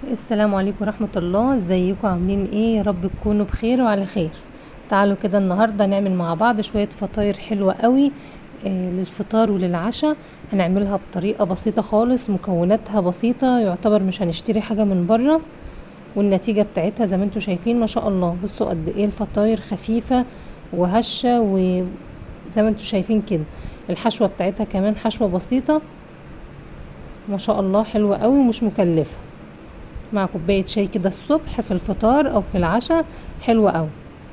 السلام عليكم ورحمة الله ازيكم عاملين ايه يا رب تكونوا بخير وعلى خير تعالوا كده النهاردة نعمل مع بعض شوية فطاير حلوة قوي آه للفطار وللعشاء هنعملها بطريقة بسيطة خالص مكوناتها بسيطة يعتبر مش هنشتري حاجة من بره والنتيجة بتاعتها زي ما انتوا شايفين ما شاء الله بصوا قد ايه الفطاير خفيفة وهشة وزي ما انتوا شايفين كده الحشوة بتاعتها كمان حشوة بسيطة ما شاء الله حلوة قوي ومش مكلفة مع كوباية شاي كده الصبح في الفطار او في العشاء حلوة قوي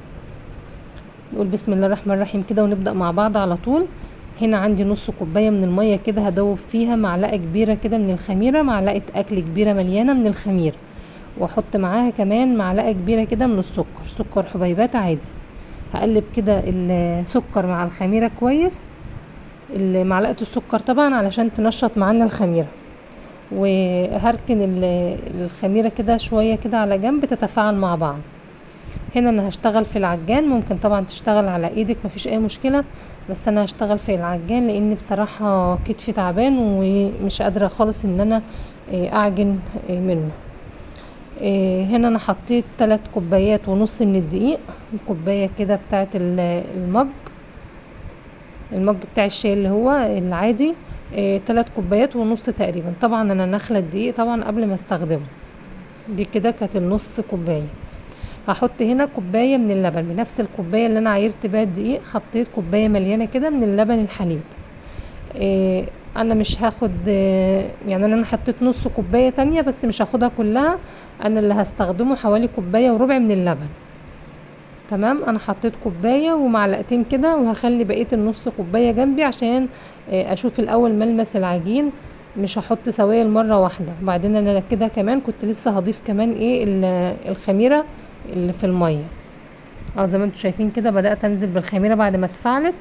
نقول بسم الله الرحمن الرحيم كده ونبدأ مع بعض على طول هنا عندي نص كوباية من المية كده هدوب فيها معلقة كبيرة كده من الخميرة معلقة اكل كبيرة مليانة من الخميرة واحط معاها كمان معلقة كبيرة كده من السكر سكر حبيبات عادي هقلب كده السكر مع الخميرة كويس معلقة السكر طبعا علشان تنشط معانا الخميرة وهركن الخميرة كده شوية كده على جنب تتفاعل مع بعض هنا انا هشتغل في العجان ممكن طبعا تشتغل على ايدك مفيش اي مشكلة بس انا هشتغل في العجان لان بصراحة كتفي تعبان ومش قادرة خالص ان انا اعجن منه هنا انا حطيت تلات كوبايات ونص من الدقيق كوباية كده بتاعت المج المج بتاع الشاي اللي هو العادي إيه تلات كوبايات ونص تقريبا طبعا انا نخلة الدقيق طبعا قبل ما استخدمه دي كده كانت النص كوباية هحط هنا كوباية من اللبن بنفس الكوباية اللي انا عايرت بيها الدقيق حطيت كوباية مليانة كده من اللبن الحليب إيه انا مش هاخد يعني انا حطيت نص كوباية تانية بس مش هاخدها كلها انا اللي هستخدمه حوالي كوباية وربع من اللبن تمام انا حطيت كوباية ومعلقتين كده وهخلي بقية النص كوباية جنبي عشان اشوف الاول ملمس العجين مش هحط سوائل مرة واحدة وبعدين انا كده كمان كنت لسه هضيف كمان ايه الخميرة اللي في المية اه زي ما انتوا شايفين كده بدأت انزل بالخميرة بعد ما اتفعلت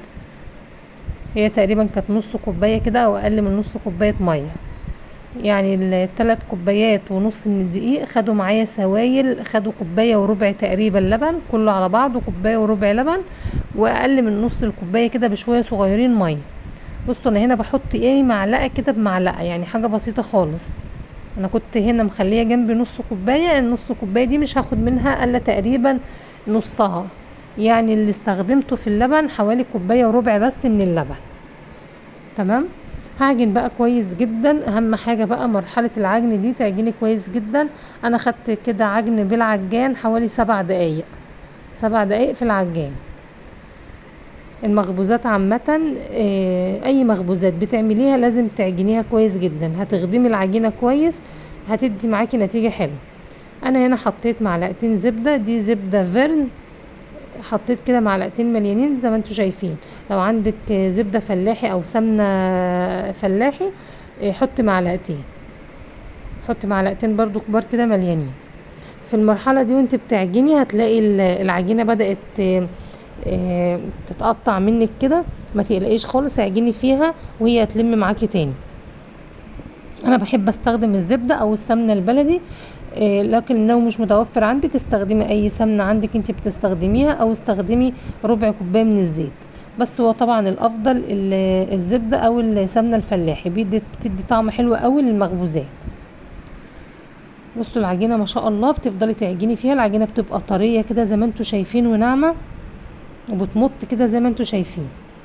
هي تقريبا كانت نص كوباية كده او اقل من نص كوباية مية يعني الثلاث كوبايات ونص من الدقيق خدوا معايا سوائل خدوا كوبايه وربع تقريبا لبن كله على بعضه كوبايه وربع لبن واقل من نص الكوبايه كده بشويه صغيرين ميه بصوا انا هنا بحط ايه معلقه كده بمعلقه يعني حاجه بسيطه خالص انا كنت هنا مخليه جنبي نص كوبايه النص كوبايه دي مش هاخد منها الا تقريبا نصها يعني اللي استخدمته في اللبن حوالي كوبايه وربع بس من اللبن تمام هعجن بقى كويس جدا اهم حاجه بقى مرحله العجن دي تعجني كويس جدا انا خدت كده عجن بالعجان حوالي سبع دقايق سبع دقايق في العجان المخبوزات عامة اي مخبوزات بتعمليها لازم تعجنيها كويس جدا هتخدمي العجينة كويس هتدي معاكي نتيجة حلوة انا هنا حطيت معلقتين زبدة دي زبدة فيرن حطيت كده معلقتين مليانين زي ما انتوا شايفين لو عندك زبدة فلاحي او سمنة فلاحي حط معلقتين حط معلقتين برضو كبار كده مليانين في المرحلة دي وانت بتعجني هتلاقي العجينة بدأت تتقطع منك كده ما تقلقيش خالص اعجني فيها وهي هتلم معاكي تاني انا بحب استخدم الزبدة او السمنة البلدي لكن لو مش متوفر عندك استخدمي اي سمنة عندك انت بتستخدميها او استخدمي ربع كوباية من الزيت بس هو طبعا الافضل الزبدة او السمنة الفلاحي بتدي طعم حلو قوي للمخبوزات بصوا العجينة ما شاء الله بتفضلي تعجني فيها العجينة بتبقى طرية كده زي ما انتوا شايفين وناعمة وبتمط كده زي ما انتوا شايفين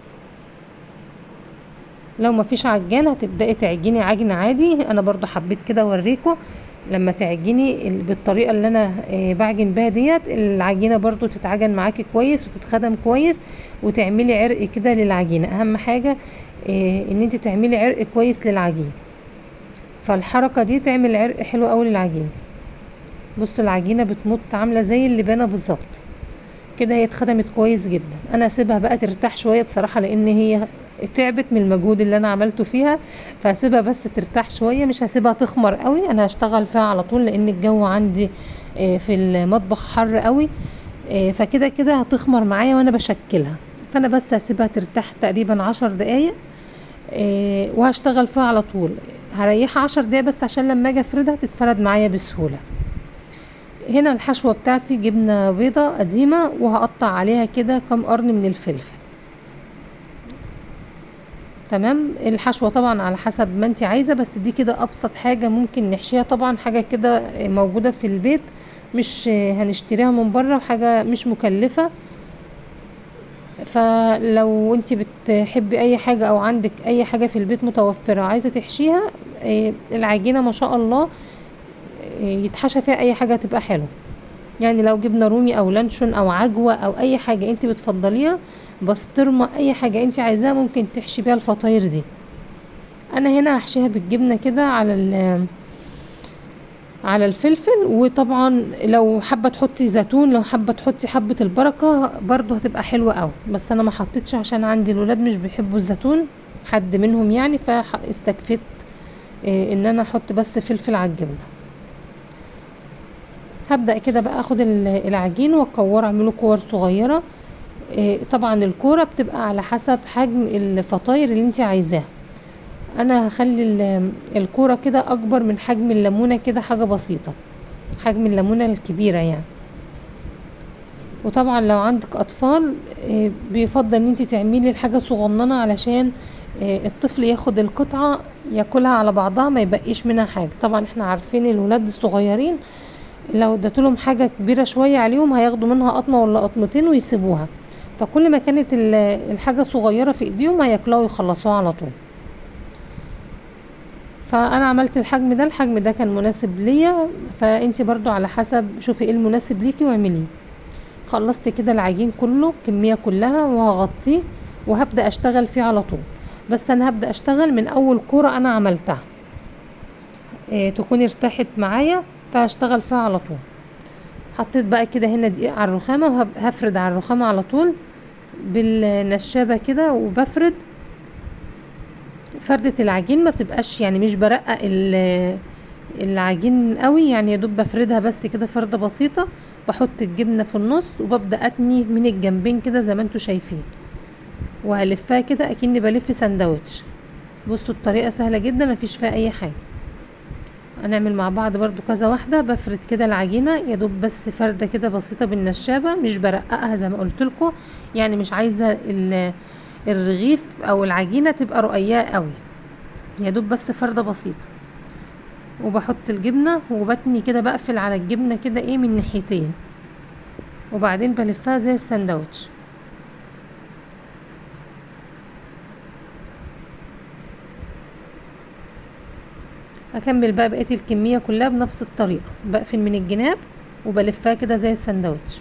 لو ما فيش عجان هتبدأي تعجني عجن عادي انا برضو حبيت كده اوريكم لما تعجني بالطريقه اللي انا بعجن بيها ديت العجينه برضو تتعجن معاكي كويس وتتخدم كويس وتعملي عرق كده للعجينه اهم حاجه ان انت تعملي عرق كويس للعجين فالحركه دي تعمل عرق حلو قوي للعجينه بصوا العجينه بتمط عامله زي اللبانه بالظبط كده هي اتخدمت كويس جدا انا اسيبها بقى ترتاح شويه بصراحه لان هي تعبت من المجهود اللي انا عملته فيها فهسيبها بس ترتاح شويه مش هسيبها تخمر قوي انا هشتغل فيها على طول لان الجو عندي في المطبخ حر قوي فكده كده هتخمر معايا وانا بشكلها فانا بس هسيبها ترتاح تقريبا عشر دقايق وهشتغل فيها على طول هريحها عشر دقايق بس عشان لما اجي افردها تتفرد معايا بسهوله هنا الحشوه بتاعتي جبنه بيضه قديمه وهقطع عليها كده كام قرن من الفلفل تمام الحشوة طبعا على حسب ما انت عايزة بس دي كده ابسط حاجة ممكن نحشيها طبعا حاجة كده موجودة في البيت مش هنشتريها من بره وحاجة مش مكلفة فلو انت بتحبي اي حاجة او عندك اي حاجة في البيت متوفرة عايزة تحشيها اه العجينة ما شاء الله اه يتحشى فيها اي حاجة تبقى حلوة يعني لو جبنة رومي او لانشون او عجوة او اي حاجة انت بتفضليها بسطرمة اي حاجة انت عايزاها ممكن تحشي بيها الفطاير دي انا هنا هحشيها بالجبنة كده على على الفلفل وطبعا لو حابه تحطي زيتون لو حابه تحطي حبه البركه برضو هتبقى حلوه قوي بس انا ما حطيتش عشان عندي الولاد مش بيحبوا الزيتون حد منهم يعني فاستكفيت إيه ان انا احط بس فلفل على الجبنه هبدا كده بقى اخد العجين واكوره اعمله كور صغيره إيه طبعا الكوره بتبقى على حسب حجم الفطاير اللي انت عايزاها انا هخلي الكوره كده اكبر من حجم الليمونه كده حاجه بسيطه حجم الليمونه الكبيره يعني وطبعا لو عندك اطفال بيفضل ان انت تعملي الحاجه صغننه علشان الطفل ياخد القطعه ياكلها على بعضها ما يبقيش منها حاجه طبعا احنا عارفين الولاد الصغيرين لو اديتلهم حاجه كبيره شويه عليهم هياخدوا منها قطمه ولا قطمتين ويسيبوها فكل ما كانت الحاجه صغيره في ايديهم هياكلوها ويخلصوها على طول فانا عملت الحجم ده الحجم ده كان مناسب ليا فانت برضو على حسب شوفي ايه المناسب ليكي واعمليه خلصت كده العجين كله الكميه كلها وهغطيه وهبدا اشتغل فيه على طول بس انا هبدا اشتغل من اول كوره انا عملتها إيه تكون ارتاحت معايا فهشتغل فيها على طول حطيت بقى كده هنا دقيق على الرخامه وهفرد على الرخامه على طول بالنشابه كده وبفرد فردة العجين ما بتبقاش يعني مش برقق العجين قوي يعني يا دوب بفردها بس كده فردة بسيطة بحط الجبنة في النص وببدأ اتني من الجنبين كده زي ما انتوا شايفين وهلفها كده اكني بلف سندوتش بصوا الطريقة سهلة جدا مفيش فيها اي حاجة هنعمل مع بعض برضو كذا واحدة بفرد كده العجينة يا دوب بس فردة كده بسيطة بالنشابة مش برققها زي ما قلت لكم يعني مش عايزة الرغيف او العجينه تبقى رقيقه قوي يا دوب بس فرده بسيطه وبحط الجبنه وبتني كده بقفل على الجبنه كده ايه من ناحيتين وبعدين بلفها زي الساندوتش اكمل بقى بقيه الكميه كلها بنفس الطريقه بقفل من الجناب وبلفها كده زي الساندوتش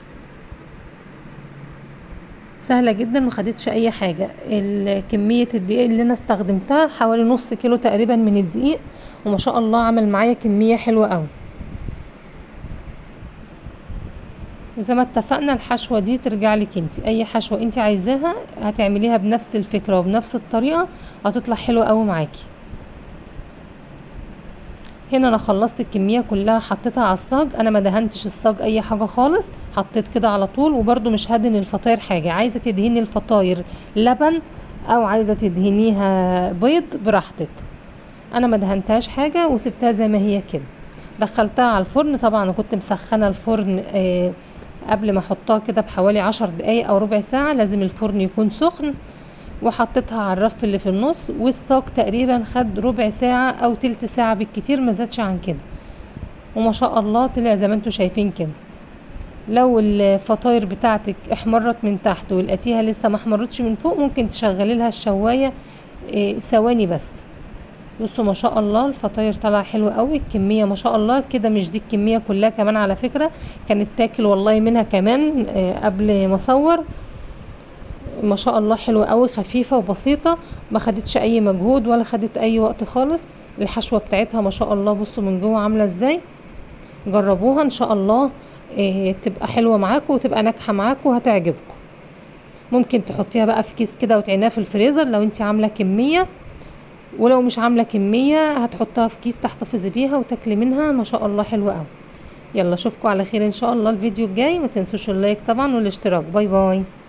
سهله جدا ما خدتش اي حاجه كميه الدقيق اللي انا استخدمتها حوالي نص كيلو تقريبا من الدقيق وما شاء الله عمل معايا كميه حلوه قوي وزي ما اتفقنا الحشوه دي ترجع لك انت اي حشوه انت عايزاها هتعمليها بنفس الفكره وبنفس الطريقه هتطلع حلوه قوي معاكي هنا انا خلصت الكميه كلها حطيتها على الصاج انا ما دهنتش الصاج اي حاجه خالص حطيت كده على طول وبرده مش هدهن الفطاير حاجه عايزه تدهني الفطاير لبن او عايزه تدهنيها بيض براحتك انا ما دهنتهاش حاجه وسبتها زي ما هي كده دخلتها على الفرن طبعا انا كنت مسخنه الفرن آه قبل ما احطها كده بحوالي عشر دقايق او ربع ساعه لازم الفرن يكون سخن وحطيتها على الرف اللي في النص والصاج تقريبا خد ربع ساعة او تلت ساعة بالكتير ما زادش عن كده وما شاء الله طلع زي ما انتوا شايفين كده لو الفطاير بتاعتك احمرت من تحت ولقيتيها لسه ما احمرتش من فوق ممكن تشغلي لها الشوايه إيه ثواني بس بصوا ما شاء الله الفطاير طالعه حلوه قوي الكميه ما شاء الله كده مش دي الكميه كلها كمان على فكره كانت تاكل والله منها كمان إيه قبل ما اصور ما شاء الله حلوه قوي خفيفه وبسيطه ما خدتش اي مجهود ولا خدت اي وقت خالص الحشوه بتاعتها ما شاء الله بصوا من جوه عامله ازاي جربوها ان شاء الله إيه تبقى حلوه معاكم وتبقى ناجحه معاكم وهتعجبكم ممكن تحطيها بقى في كيس كده وتعينيها في الفريزر لو انت عامله كميه ولو مش عامله كميه هتحطها في كيس تحتفظي بيها وتاكلي منها ما شاء الله حلوه قوي يلا اشوفكم على خير ان شاء الله الفيديو الجاي ما تنسوش اللايك طبعا والاشتراك باي باي